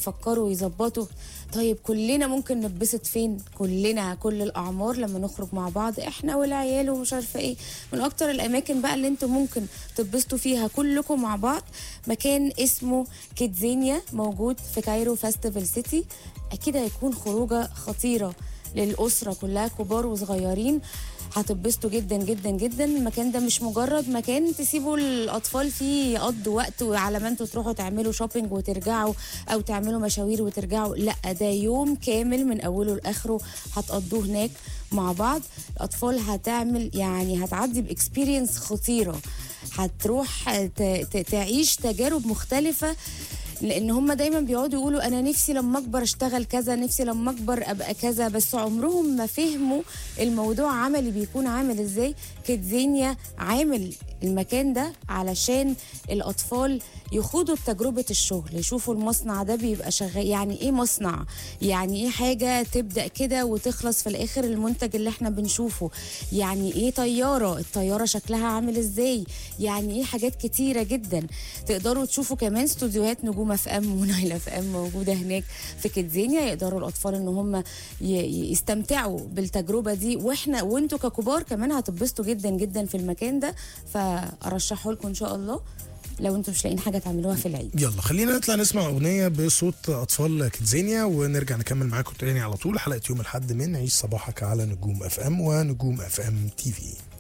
يفكروا ويظبطوا طيب كلنا ممكن نتبسط فين كلنا كل الاعمار لما نخرج مع بعض احنا والعيال ومش عارفه ايه من اكتر الاماكن بقى اللي انتم ممكن تتبسطوا فيها كلكم مع بعض مكان اسمه كيدزينيا موجود في كايرو فاستيفال سيتي اكيد هيكون خروجه خطيره للاسره كلها كبار وصغيرين هتتبسطوا جدا جدا جدا المكان ده مش مجرد مكان تسيبوا الاطفال فيه يقضوا وقت وعلى ما انتوا تروحوا تعملوا شوبينج وترجعوا او تعملوا مشاوير وترجعوا لا ده يوم كامل من اوله لاخره هتقضوه هناك مع بعض الاطفال هتعمل يعني هتعدي باكسبيرينس خطيره هتروح ت- ت- تعيش تجارب مختلفه لان هم دايما بيقعدوا يقولوا انا نفسي لما اكبر اشتغل كذا نفسي لما اكبر ابقى كذا بس عمرهم ما فهموا الموضوع عملي بيكون عامل ازاي كيدزينيا عامل المكان ده علشان الاطفال يخوضوا تجربه الشغل يشوفوا المصنع ده بيبقى شغال يعني ايه مصنع يعني ايه حاجه تبدا كده وتخلص في الاخر المنتج اللي احنا بنشوفه يعني ايه طياره الطياره شكلها عامل ازاي يعني ايه حاجات كتيره جدا تقدروا تشوفوا كمان استوديوهات نجوم اف ام ونايل اف ام موجوده هناك في كيدزينيا يقدروا الاطفال ان هم ي- ي- يستمتعوا بالتجربه دي واحنا وانتوا ككبار كمان هتتبسطوا جدا جدا في المكان ده فارشحه لكم ان شاء الله لو انتوا مش لاقيين حاجه تعملوها في العيد يلا خلينا نطلع نسمع اغنيه بصوت اطفال كيدزينيا ونرجع نكمل معاكم تاني على طول حلقه يوم الاحد من عيش صباحك على نجوم اف ام ونجوم اف ام تي في